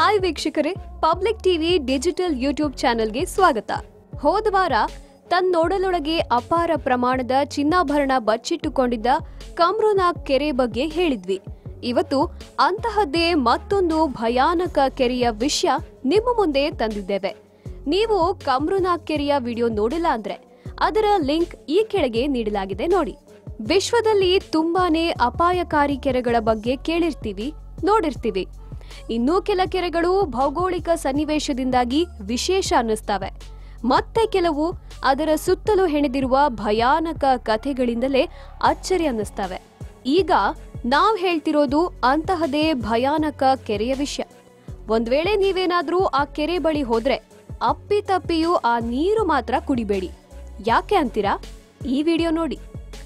hi ವೀಕ್ಷಕರೇ public TV digital YouTube ಚಾನೆಲ್ಗೆ ಸ್ವಾಗತ ಹೋದ ವಾರ ತನ್ನೊಡಲೊಳಗೆ ಅಪಾರ ಪ್ರಮಾಣದ ಚಿನ್ನಾಭರಣ ಬಚ್ಚಿಟ್ಟುಕೊಂಡಿದ್ದ ಕಮ್ರುನಾಗ್ ಕೆರೆ ಬಗ್ಗೆ ಹೇಳಿದ್ವಿ ಇವತ್ತು ಅಂತಹದ್ದೇ ಮತ್ತೊಂದು ಭಯಾನಕ ಕೆರೆಯ ವಿಷಯ ನಿಮ್ಮ ಮುಂದೆ ತಂದಿದ್ದೇವೆ ನೀವು ಕಮ್ರುನಾಗ್ ಕೆರೆಯ ವಿಡಿಯೋ ನೋಡಿಲ್ಲ ಅಂದ್ರೆ ಅದರ ಲಿಂಕ್ ಈ ಕೆಳಗೆ ನೀಡಲಾಗಿದೆ ನೋಡಿ ವಿಶ್ವದಲ್ಲಿ ತುಂಬಾನೇ ಅಪಾಯಕಾರಿ ಕೆರೆಗಳ ಬಗ್ಗೆ ಕೇಳಿರ್ತೀವಿ ನೋಡಿರ್ತೀವಿ ಇನ್ನೂ ಕೆಲ ಕೆರೆಗಳು ಭೌಗೋಳಿಕ ಸನ್ನಿವೇಶದಿಂದಾಗಿ ವಿಶೇಷ ಅನ್ನಿಸ್ತವೆ ಮತ್ತೆ ಕೆಲವು ಅದರ ಸುತ್ತಲೂ ಹೆಣೆದಿರುವ ಭಯಾನಕ ಕಥೆಗಳಿಂದಲೇ ಅಚ್ಚರಿ ಅನ್ನಿಸ್ತವೆ ಈಗ ನಾವ್ ಹೇಳ್ತಿರೋದು ಅಂತಹದೇ ಭಯಾನಕ ಕೆರೆಯ ವಿಷಯ ಒಂದ್ ವೇಳೆ ನೀವೇನಾದ್ರೂ ಆ ಕೆರೆ ಬಳಿ ಹೋದ್ರೆ ಅಪ್ಪಿತಪ್ಪಿಯೂ ಆ ನೀರು ಮಾತ್ರ ಕುಡಿಬೇಡಿ ಯಾಕೆ ಅಂತೀರಾ ಈ ವಿಡಿಯೋ ನೋಡಿ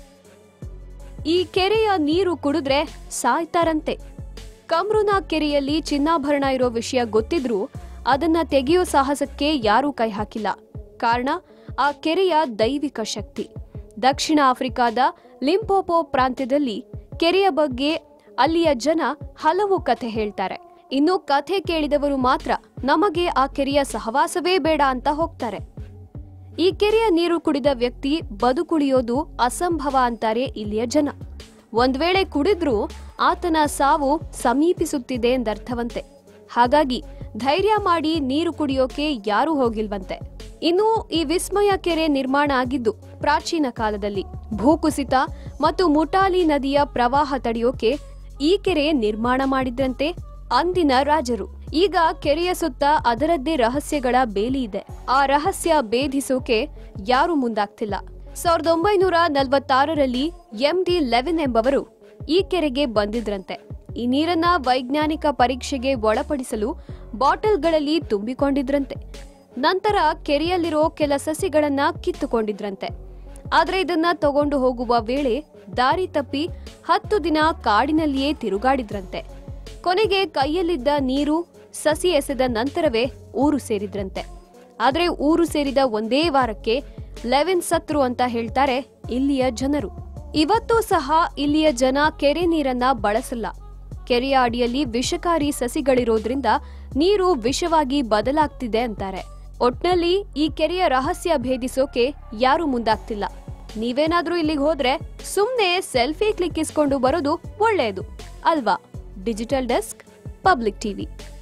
ಈ ಕೆರೆಯ ನೀರು ಕುಡಿದ್ರೆ ಸಾಯ್ತಾರಂತೆ ಕಮ್ರುನಾಗ್ ಕೆರೆಯಲ್ಲಿ ಚಿನ್ನಾಭರಣ ಇರೋ ವಿಷಯ ಗೊತ್ತಿದ್ರೂ ಅದನ್ನ ತೆಗೆಯೋ ಸಾಹಸಕ್ಕೆ ಯಾರೂ ಕೈ ಹಾಕಿಲ್ಲ ಕಾರಣ ಆ ಕೆರೆಯ ದೈವಿಕ ಶಕ್ತಿ ದಕ್ಷಿಣ ಆಫ್ರಿಕಾದ ಲಿಂಪೋಪೋ ಪ್ರಾಂತ್ಯದಲ್ಲಿ ಕೆರೆಯ ಬಗ್ಗೆ ಅಲ್ಲಿಯ ಜನ ಹಲವು ಕಥೆ ಹೇಳ್ತಾರೆ ಇನ್ನು ಕಥೆ ಕೇಳಿದವರು ಮಾತ್ರ ನಮಗೆ ಆ ಕೆರೆಯ ಸಹವಾಸವೇ ಬೇಡ ಅಂತ ಹೋಗ್ತಾರೆ ಈ ಕೆರೆಯ ನೀರು ಕುಡಿದ ವ್ಯಕ್ತಿ ಬದುಕುಳಿಯೋದು ಅಸಂಭವ ಅಂತಾರೆ ಇಲ್ಲಿಯ ಜನ ಒಂದ್ ವೇಳೆ ಕುಡಿದ್ರೂ ಆತನ ಸಾವು ಸಮೀಪಿಸುತ್ತಿದೆ ಎಂದರ್ಥವಂತೆ ಹಾಗಾಗಿ ಧೈರ್ಯ ಮಾಡಿ ನೀರು ಕುಡಿಯೋಕೆ ಯಾರೂ ಹೋಗಿಲ್ವಂತೆ ಇನ್ನು ಈ ವಿಸ್ಮಯ ಕೆರೆ ನಿರ್ಮಾಣ ಆಗಿದ್ದು ಪ್ರಾಚೀನ ಕಾಲದಲ್ಲಿ ಭೂಕುಸಿತ ಮತ್ತು ಮುಟಾಲಿ ನದಿಯ ಪ್ರವಾಹ ತಡೆಯೋಕೆ ಈ ಕೆರೆ ನಿರ್ಮಾಣ ಮಾಡಿದ್ರಂತೆ ಅಂದಿನ ರಾಜರು ಈಗ ಕೆರೆಯ ಸುತ್ತ ಅದರದ್ದೇ ರಹಸ್ಯಗಳ ಬೇಲಿ ಇದೆ ಆ ರಹಸ್ಯ ಭೇದಿಸೋಕೆ ಯಾರು ಮುಂದಾಗ್ತಿಲ್ಲ ಸಾವಿರದ ಒಂಬೈನೂರ ನಲವತ್ತಾರರಲ್ಲಿ ಎಂ ಡಿ ಲೆವೆನ್ ಎಂಬವರು ಈ ಕೆರೆಗೆ ಬಂದಿದ್ರಂತೆ ಈ ನೀರನ್ನ ವೈಜ್ಞಾನಿಕ ಪರೀಕ್ಷೆಗೆ ಒಳಪಡಿಸಲು ಬಾಟಲ್ಗಳಲ್ಲಿ ತುಂಬಿಕೊಂಡಿದ್ರಂತೆ ನಂತರ ಕೆರೆಯಲ್ಲಿರೋ ಕೆಲ ಸಸಿಗಳನ್ನ ಕಿತ್ತುಕೊಂಡಿದ್ರಂತೆ ಆದ್ರೆ ಇದನ್ನ ತಗೊಂಡು ಹೋಗುವ ವೇಳೆ ದಾರಿ ತಪ್ಪಿ ಹತ್ತು ದಿನ ಕಾಡಿನಲ್ಲಿಯೇ ತಿರುಗಾಡಿದ್ರಂತೆ ಕೊನೆಗೆ ಕೈಯಲ್ಲಿದ್ದ ನೀರು ಸಸಿ ಎಸೆದ ನಂತರವೇ ಊರು ಸೇರಿದ್ರಂತೆ ಆದ್ರೆ ಊರು ಸೇರಿದ ಒಂದೇ ವಾರಕ್ಕೆ ಲೆವೆನ್ ಸತ್ರು ಅಂತ ಹೇಳ್ತಾರೆ ಇಲ್ಲಿಯ ಜನರು ಇವತ್ತೂ ಸಹ ಇಲ್ಲಿಯ ಜನ ಕೆರೆ ನೀರನ್ನ ಬಳಸಲ್ಲ ಕೆರೆಯ ಅಡಿಯಲ್ಲಿ ವಿಷಕಾರಿ ಸಸಿಗಳಿರೋದ್ರಿಂದ ನೀರು ವಿಷವಾಗಿ ಬದಲಾಗ್ತಿದೆ ಅಂತಾರೆ ಒಟ್ನಲ್ಲಿ ಈ ಕೆರೆಯ ರಹಸ್ಯ ಭೇದಿಸೋಕೆ ಯಾರು ಮುಂದಾಗ್ತಿಲ್ಲ ನೀವೇನಾದ್ರೂ ಇಲ್ಲಿಗೆ ಹೋದ್ರೆ ಸುಮ್ನೆ ಸೆಲ್ಫಿ ಕ್ಲಿಕ್ಕಿಸ್ಕೊಂಡು ಬರೋದು ಒಳ್ಳೆಯದು ಅಲ್ವಾ ಡಿಜಿಟಲ್ ಡೆಸ್ಕ್ ಪಬ್ಲಿಕ್ ಟಿವಿ